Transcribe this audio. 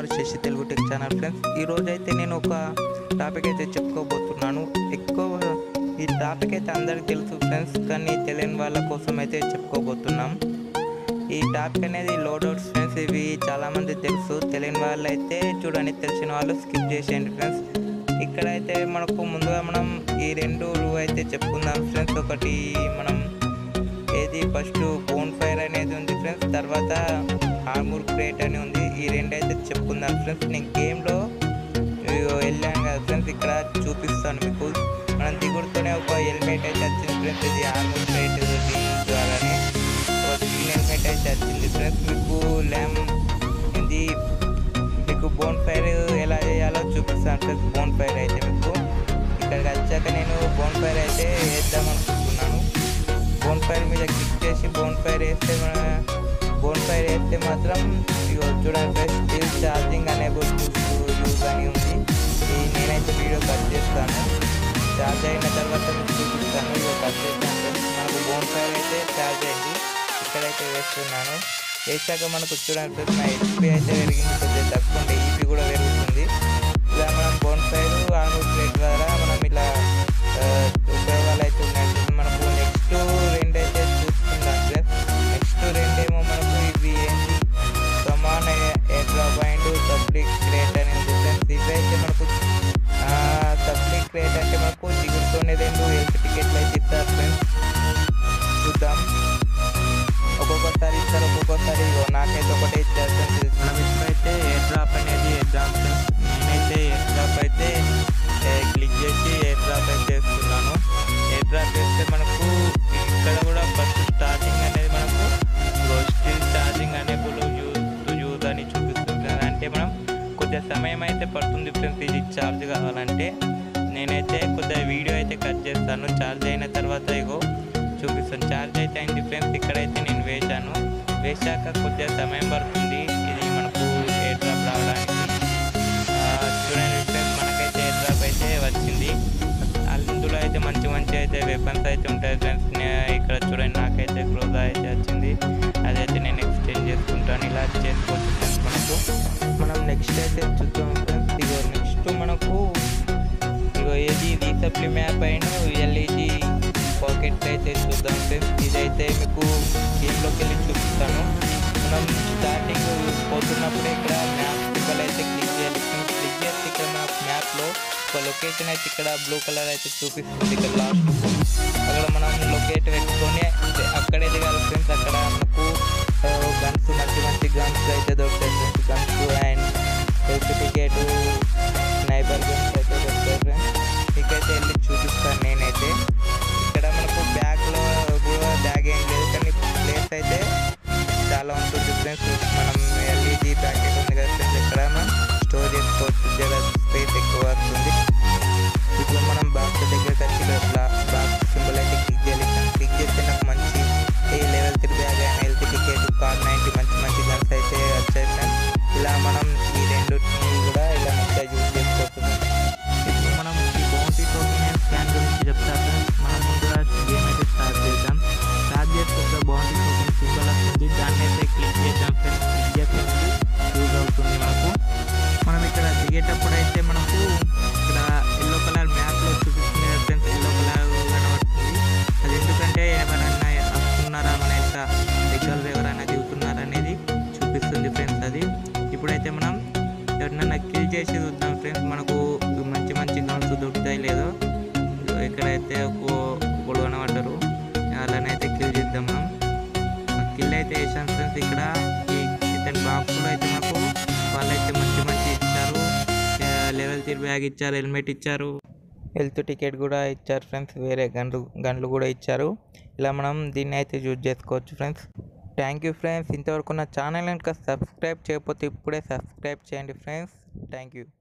చూస్తున్నారు Sashi Telugu tech channel friends ఈ రోజు అయితే నేను ఒక టాపిక్ అయితే చెప్పుకోబోతున్నాను ఎక్కువ ఈ టాపిక్ అయితే అందరికి తెలుసు ఫ్రెండ్స్ కానీ తెలియని వాళ్ళ కోసం అయితే చెప్పుకోబోతున్నాం ఈ టాపిక్ అనేది లోడౌట్స్ ఫ్రెండ్స్ ఇవి చాలామంది తెలుసు తెలియని వాళ్ళు అయితే చూడండి తెలిసిన వాళ్ళు స్కిప్ చేసేయండి ఫ్రెండ్స్ ఇక్కడైతే మనకు ముందుగా మనం ఈ రెండు అయితే చెప్పుకుందాం ఫ్రెండ్స్ ఒకటి మనం ఏది ఫస్ట్ బోన్ ఫైర్ అనేది ఉంది ఫ్రెండ్స్ తర్వాత ఆర్మూర్ క్రేట్ అని ఉంది ఈ రెండు అయితే చెప్పుకుందాం ఫ్రెండ్స్ నేను గేమ్లో వెళ్ళాను కదా ఫ్రెండ్స్ ఇక్కడ చూపిస్తాను మీకు మనం దిగుడుతూనే ఒక హెల్మెట్ అయితే వచ్చింది ఫ్రెండ్స్ ఇది ఆర్మూర్ క్రేట్ ద్వారానే ఒక గ్రీన్ హెల్మెట్ అయితే వచ్చింది ఫ్రెండ్స్ మీకు ల్యామ్ ఇది మీకు బోన్ ఫైర్ ఎలా చేయాలో చూపిస్తాను ఫ్రెండ్స్ బోన్ ఫైర్ అయితే మీకు ఇక్కడికి వచ్చాక నేను బోన్ ఫైర్ అయితే వేద్దాం అనుకుంటున్నాను బోన్ ఫైర్ మీద క్లిక్ చేసి బోన్ ఫైర్ వేస్తే మన బోన్ ఫైర్ వేస్తే మాత్రం ఇగో చూడండి friends still charging unable use అని ఉంది ఈ నేనైతే వీడియో కట్ చేస్తాను ఛార్జ్ అయిన తర్వాత మీకు చూపిస్తాను ఇగో కట్ చేస్తాను ఫ్రెండ్స్ మనకు బోన్ ఫైర్ అయితే ఛార్జ్ అయింది ఇక్కడైతే వేస్తున్నాను వేసాక మనకు చూడండి ఫ్రెండ్స్ నా హెచ్పి అయితే పెరిగింది కొద్దిగా తక్కువ ఉంటే ఈపీ కూడా పెరుగుతుంది ఇలా మనం బోన్ ఫైర్ ఆర్మూర్ ప్లేట్ ద్వారా మనం ఇలా ఆ, ఉపయోగాలు అయితే ఉన్నాయి ఫ్రెండ్స్. మనకు నెక్స్ట్ రెండు అయితే చూసుకుందాం ఫ్రెండ్స్ నెక్స్ట్ రెండేమో మనకు ఇవి ఏంటి సమాన్ air drop and public crate అని ఉంది ఫ్రెండ్స్ ఇవి అయితే మనకు పబ్లిక్ క్రేట్ అంటే మనకు దిగుడుతోనే రెండు హెల్త్ టికెట్లు అయితే ఇస్తారు ఫ్రెండ్స్ చూద్దాం ఒక్కొక్కసారి ఇస్తారు ఒక్కొక్కసారి ఇగో నాకైతే ఒకటే ఇచ్చారు ఫ్రెండ్స్ మనం ఇప్పుడైతే ఎయిర్ డ్రాప్ అనేది వేద్దాం ఫ్రెండ్స్ నేనైతే ఎయిర్ డ్రాప్ అయితే క్లిక్ చేసి ఎయిర్ డ్రాప్ అయితే వేస్తున్నాను ఎయిర్ డ్రాప్ వేస్తే మనకు ఇక్కడ కూడా ఫస్ట్ స్టార్టింగ్ అనేది మనకు still charging unable use to use అని చూపిస్తుంది అంటే మనం కొద్దిగా సమయం అయితే పడుతుంది ఫ్రెండ్స్ ఇది ఛార్జ్ కావాలంటే నేనైతే కొద్దిగా వీడియో అయితే కట్ చేస్తాను ఛార్జ్ అయిన తర్వాత ఇగో చూపిస్తాను ఛార్జ్ అయితే అయింది ఫ్రెండ్స్ ఇక్కడైతే నేను వేశాను వేశాక కొద్దిగా సమయం పడుతుంది ఇది మనకు ఎయిర్ డ్రాప్ రావడానికి ఆ, చూడండి ఫ్రెండ్స్ మనకైతే ఎయిర్ డ్రాప్ అయితే వచ్చింది అందులో అయితే మంచి మంచి అయితే వెపన్స్ అయితే ఉంటాయి ఫ్రెండ్స్ ఇక్కడ చూడండి నాకైతే క్లోజ్ అయితే వచ్చింది అదైతే నేను ఎక్స్చేంజ్ చేసుకుంటాను ఇలా చేసుకోవచ్చు ఫ్రెండ్స్ మనకు మనం నెక్స్ట్ అయితే చూద్దాం ఫ్రెండ్స్ ఇగో నెక్స్ట్ మనకు ఇగో ఏది రీసప్లీ మ్యాప్ అయిన ఎల్ఈడి పాకెట్ అయితే చూద్దాం ఫ్రెండ్స్ ఇదైతే మీకు గేమ్లోకి వెళ్ళి చూపిస్తాను మనం స్టార్టింగ్ పోతున్నప్పుడు ఇక్కడ మ్యాప్ సింబల్ అయితే క్లిక్ చేయాలి క్లిక్ చేస్తే ఇక్కడ మన మ్యాప్లో ఒక లొకేషన్ అయితే ఇక్కడ బ్లూ కలర్ అయితే చూపిస్తుంది ఇక్కడ లాస్ట్ అక్కడ మనం లొకేట్ పెట్టుకొని అంటే అక్కడే దిగాలి ఫ్రెండ్స్ అక్కడ మనకు గన్స్ మంచి మంచి గన్స్ అయితే దొరుకుతాయి friends guns and health ticket sniper guns అయితే దొరుకుతాయి ఫ్రెండ్స్ మీకైతే వెళ్ళి చూపిస్తాను నేనైతే ఇక్కడ మనకు బ్యాగ్లో కూడా బ్యాగ్ ఏం లేదు కానీ ప్లేస్ అయితే చాలా ఉంటుంది ఫ్రెండ్స్ మనం ఎల్ఈడి ప్యాకెట్ ఉంది కదా ఫ్రెండ్స్ ఇక్కడ మనం స్టోర్ చేసుకోవచ్చు జర స్పేస్ ఎక్కువ వస్తుంది ఇప్పుడు మనం బాక్స్ దగ్గరికి వచ్చి ఇక్కడ బాక్స్ సింబల్ అయితే క్లిక్ చేయాలి క్లిక్ చేస్తే నాకు మంచి ఈ level three bag and health ticket car ninety మంచి మంచి గన్స్ అయితే వచ్చాయి ఫ్రెండ్స్ ఇలా మనం ఈ రెండుని కూడా ఇలా మంచిగా యూజ్ చేసుకోవచ్చు ఇప్పుడు మనం ఈ బౌంటీ టోకెన్ స్కాన్ గురించి చెప్తా ఫ్రెండ్స్ మనం ముందుగా గేమ్ అయితే స్టార్ట్ చేద్దాం స్టార్ట్ చేస్తే ఒక బౌంటీ టోకెన్ సింబల్ వస్తుంది దాన్ని అయితే క్లిక్ చేద్దాం ఫ్రెండ్స్ క్లిక్ చేస్తే యూజ్ అవుతుంది మనకు మనం ఇక్కడ దిగేటప్పుడు అయితే మనకు ఇక్కడ ఎల్లో కలర్ మ్యాప్లో చూపిస్తుంది కదా ఫ్రెండ్స్ ఎల్లో కలర్ కనబడుతుంది అది ఎందుకంటే ఎవరైనా వస్తున్నారా మన యొక్క దగ్గరలో ఎవరైనా దిగుతున్నారా అనేది చూపిస్తుంది ఫ్రెండ్స్ అది ఇప్పుడైతే మనం ఎవరినైనా కిల్ చేసి చూద్దాం ఫ్రెండ్స్ మనకు మంచి మంచి గన్స్ దొరుకుతాయి లేదో ఇక్కడైతే ఒక ఒకడు కనబడ్డారు అలానైతే కిల్ చేద్దాం మనం కిల్ అయితే వేసాం ఫ్రెండ్స్ ఇక్కడ ఈ ఇతని బాక్స్లో అయితే మాకు వాళ్ళైతే మంచి మంచి ఇచ్చారు లెవెల్ త్రీ బ్యాగ్ ఇచ్చారు హెల్మెట్ ఇచ్చారు హెల్త్ టికెట్ కూడా ఇచ్చారు ఫ్రెండ్స్ వేరే గన్లు గన్లు కూడా ఇచ్చారు ఇలా మనం దీన్ని అయితే యూజ్ చేసుకోవచ్చు ఫ్రెండ్స్ థ్యాంక్ యూ ఫ్రెండ్స్ ఇంతవరకు నా ఛానల్ కనుక సబ్స్క్రైబ్ చేయకపోతే ఇప్పుడే సబ్స్క్రైబ్ చేయండి ఫ్రెండ్స్ థ్యాంక్ యూ